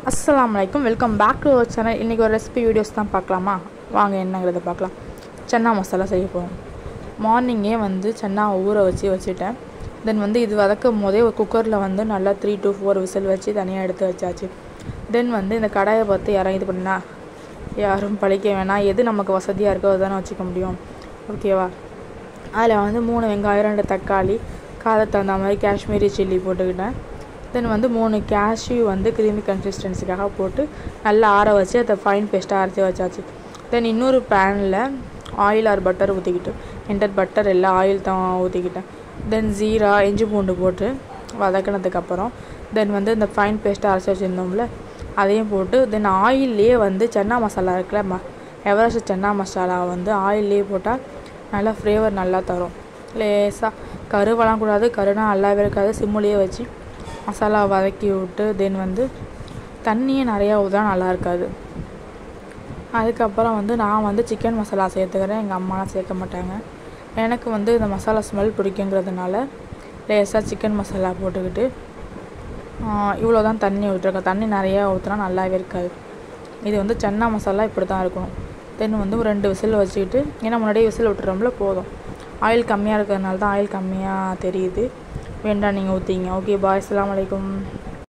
அஸ்ஸலாமு அலைக்கும் welcome back to our channel இன்றைக்கி ஒரு ரெசிபி வீடியோஸ் தான் பார்க்கலாமா வாங்க என்னங்கிறத பார்க்கலாம் சன்னா மசாலா செய்ய போகிறோம் மார்னிங்கே வந்து சன்னாவை ஊற வச்சு வச்சுட்டேன் தென் வந்து இது வதக்கும் போதே ஒரு குக்கரில் வந்து நல்லா த்ரீ டு ஃபோர் விசில் வச்சு தனியாக எடுத்து வச்சாச்சு தென் வந்து இந்த கடாயை பார்த்து யாரும் இது பண்ணா யாரும் பழிக்க வேணாம் எது நமக்கு வசதியாக இருக்கோ அதுதானே வச்சுக்க முடியும் ஓகேவா அதில் வந்து மூணு வெங்காயம் ரெண்டு தக்காளி காரத்துக்கு தகுந்த மாதிரி காஷ்மீரி சில்லி போட்டுக்கிட்டேன் தென் வந்து மூணு கேஷ்யூ வந்து கிரீமி கன்சிஸ்டன்சிக்காக போட்டு நல்லா ஆற வச்சு அதை ஃபைன் பேஸ்ட்டாக அரைச்சி வச்சாச்சு தென் இன்னொரு பேனில் ஆயில் ஆர் பட்டர் ஊற்றிக்கிட்டு என்டர் பட்டர் எல்லாம் ஆயில் தான் ஊற்றிக்கிட்டேன் தென் ஜீரா இஞ்சி பூண்டு போட்டு வதக்கினதுக்கப்புறம் தென் வந்து இந்த ஃபைன் பேஸ்ட்டாக அரைச்சி வச்சுருந்தோம்ல அதையும் போட்டு தென் ஆயில்லையே வந்து சன்னா மசாலா இருக்குல்ல ம எவரெஸ்ட் சன்னா மசாலா வந்து ஆயில்லையே போட்டால் நல்லா ஃப்ளேவர் நல்லா தரும் லேசாக கருவெல்லாம் கூடாது கருனா நல்லாவே இருக்காது சிம்முலேயே வச்சு மசாலா வதக்கி விட்டு தென் வந்து தண்ணியே நிறையா ஊற்றா நல்லா இருக்காது அதுக்கப்புறம் வந்து நான் வந்து சிக்கன் மசாலா சேர்த்துக்கிறேன் எங்கள் அம்மாலாம் சேர்க்க மாட்டாங்க எனக்கு வந்து இந்த மசாலா ஸ்மெல் பிடிக்குங்கிறதுனால லேசாக சிக்கன் மசாலா போட்டுக்கிட்டு இவ்வளோ தான் தண்ணி விட்டுருக்கேன் தண்ணி நிறையா ஊற்றினா நல்லாவே இருக்காது இது வந்து சன்னா மசாலா இப்படி தான் இருக்கணும் தென் வந்து ஒரு ரெண்டு விசில் வச்சுக்கிட்டு ஏன்னா முன்னாடியே விசில் விட்டுறோம்ல போதும் ஆயில் கம்மியாக இருக்கிறதுனால தான் ஆயில் கம்மியாக தெரியுது வேண்டாம் நீங்கள் ஊற்றிங்க ஓகே பாய் அஸ்ஸலாமு அலைக்கும்